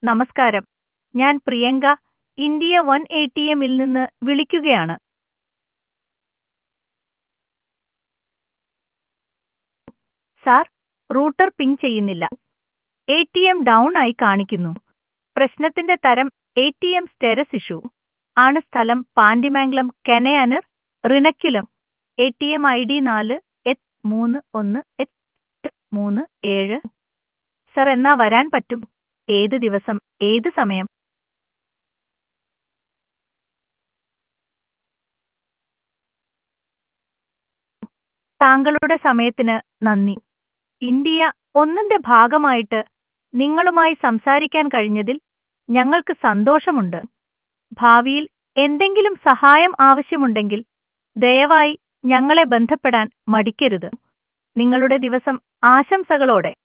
നമസ്കാരം ഞാൻ Priyanka India one A T എമ്മിൽ നിന്ന് വിളിക്കുകയാണ് സാർ റൂട്ടർ പിങ് ചെയ്യുന്നില്ല എ ടി എം ഡൗൺ ആയി കാണിക്കുന്നു പ്രശ്നത്തിന്റെ തരം A T M status issue ആണ് സ്ഥലം പാൻഡിമാംഗ്ലം കെനയാനർ റിണക്കിലം A T M I D നാല് എച്ച് മൂന്ന് ഒന്ന് എച്ച് മൂന്ന് ഏഴ് സർ എന്നാ വരാൻ പറ്റും ഏത് ദിവസം ഏത് സമയം താങ്കളുടെ സമയത്തിന് നന്ദി ഇന്ത്യ ഒന്നിന്റെ ഭാഗമായിട്ട് നിങ്ങളുമായി സംസാരിക്കാൻ കഴിഞ്ഞതിൽ ഞങ്ങൾക്ക് സന്തോഷമുണ്ട് ഭാവിയിൽ എന്തെങ്കിലും സഹായം ആവശ്യമുണ്ടെങ്കിൽ ദയവായി ഞങ്ങളെ ബന്ധപ്പെടാൻ മടിക്കരുത് നിങ്ങളുടെ ദിവസം ആശംസകളോടെ